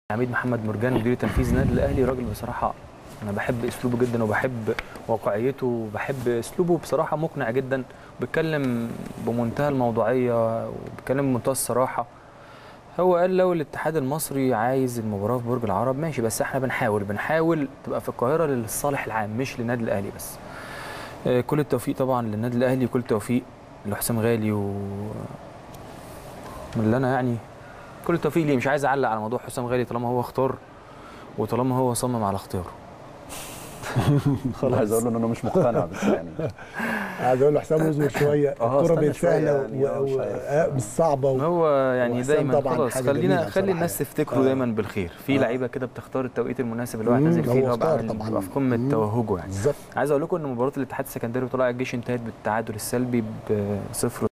عميد محمد مرجان مدير التنفيذي النادي الاهلي راجل بصراحه انا بحب اسلوبه جدا وبحب واقعيته وبحب اسلوبه بصراحه مقنع جدا بيتكلم بمنتهى الموضوعيه وبيتكلم بمنتهى الصراحه هو قال لو الاتحاد المصري عايز المباراه في برج العرب ماشي بس احنا بنحاول بنحاول تبقى في القاهره للصالح العام مش للنادي الاهلي بس آه، كل التوفيق طبعا للنادي الاهلي وكل التوفيق لحسام غالي و من اللي انا يعني كل التوفيق ليه مش عايز اعلق على موضوع حسام غالي طالما هو اختار وطالما هو صمم على اختياره عايز اقول له ان انا مش مقتنع بس يعني عايز اقول له حسام اصبر شويه آه، الكوره استنى بقت شوية سهله يعني، آه، مش و- عارف. آه، مش صعبه و- هو يعني وحسام دايما طبعاً خلاص حاجة خلينا جميلة خلي بصراحة الناس يعني. تفتكره آه. دايما بالخير في آه. لعيبه كده بتختار التوقيت المناسب اللي هو مم، يعتزل هو فيه هو اختار بقى طبعاً. بيبقى في قمه مم. توهجه يعني بالظبط عايز اقول لكم ان مباراه الاتحاد السكندري وطلائع الجيش انتهت بالتعادل السلبي ب 0